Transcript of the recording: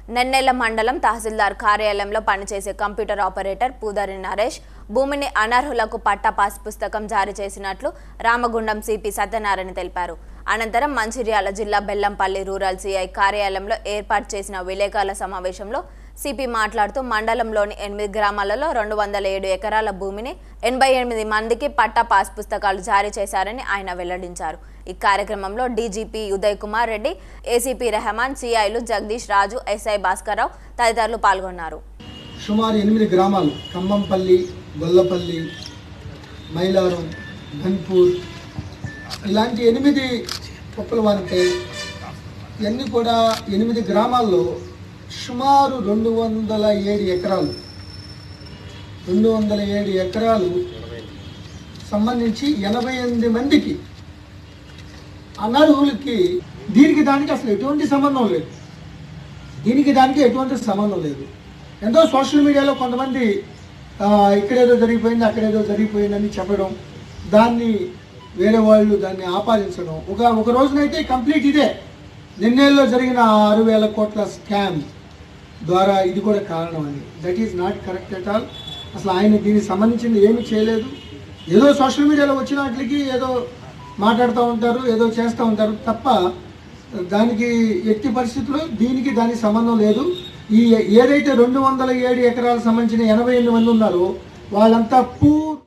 నెన్నెల మండలం తహసీల్దార్ కార్యాలయంలో పనిచేసే కంప్యూటర్ ఆపరేటర్ పూదరి నరేష్ భూమిని అనర్హులకు పట్టా పాస్ పుస్తకం జారీ చేసినట్లు రామగుండం సిపి సత్యనారాయణ తెలిపారు అనంతరం మంచిర్యాల జిల్లా బెల్లంపల్లి రూరల్ సిఐ కార్యాలయంలో ఏర్పాటు చేసిన విలేకరుల సమావేశంలో సిపి మాట్లాడుతూ మండలంలోని ఎనిమిది గ్రామాలలో రెండు వందల ఏడు ఎకరాల భూమిని ఎనభై ఎనిమిది మందికి పట్టా పాస్ పుస్తకాలు జారీ చేశారని ఆయన వెల్లడించారు ఈ కార్యక్రమంలో డీజీపీ ఉదయ్ కుమార్ రెడ్డి ఏసీపీ రెహమాన్ సిఐలు జగదీష్ రాజు ఎస్ఐ భాస్కర్రావు తదితరులు పాల్గొన్నారు సుమారు ఎనిమిది గ్రామాలు ఖమ్మంపల్లి గొల్లపల్లి మైలారం ఘన్పూర్ ఇలాంటి ఎనిమిది కుప్పలు వారితే ఇవన్నీ కూడా ఎనిమిది గ్రామాల్లో సుమారు రెండు వందల ఏడు ఎకరాలు రెండు వందల ఏడు ఎకరాలు సంబంధించి ఎనభై ఎనిమిది మందికి అనర్హులకి దీనికి దానికి అసలు ఎటువంటి సంబంధం లేదు దీనికి దానికి ఎటువంటి సంబంధం లేదు ఎంతో సోషల్ మీడియాలో కొంతమంది ఆ, ఇక్కడేదో జరిగిపోయింది అక్కడేదో జరిగిపోయిందని చెప్పడం దాన్ని వేరే వాళ్ళు దాన్ని ఆపాదించడం ఒక ఒక రోజునైతే కంప్లీట్ ఇదే నిన్నేళ్ళలో జరిగిన ఆరు వేల కోట్ల స్కామ్ ద్వారా ఇది కూడా కారణం అని that is not correct at all అసలు ఆయన దీనికి సంబంధించింది ఏమీ చేయలేదు ఏదో సోషల్ మీడియాలో వచ్చిన వాటికి ఏదో మాట్లాడుతూ ఉంటారు ఏదో చేస్తూ ఉంటారు తప్ప దానికి ఎట్టి పరిస్థితుల్లో దీనికి దానికి సంబంధం లేదు ఈ ఏదైతే రెండు వందల ఏడు ఎకరాలకు సంబంధించిన ఎనభై ఎనిమిది మంది ఉన్నారో వాళ్ళంతా పూర్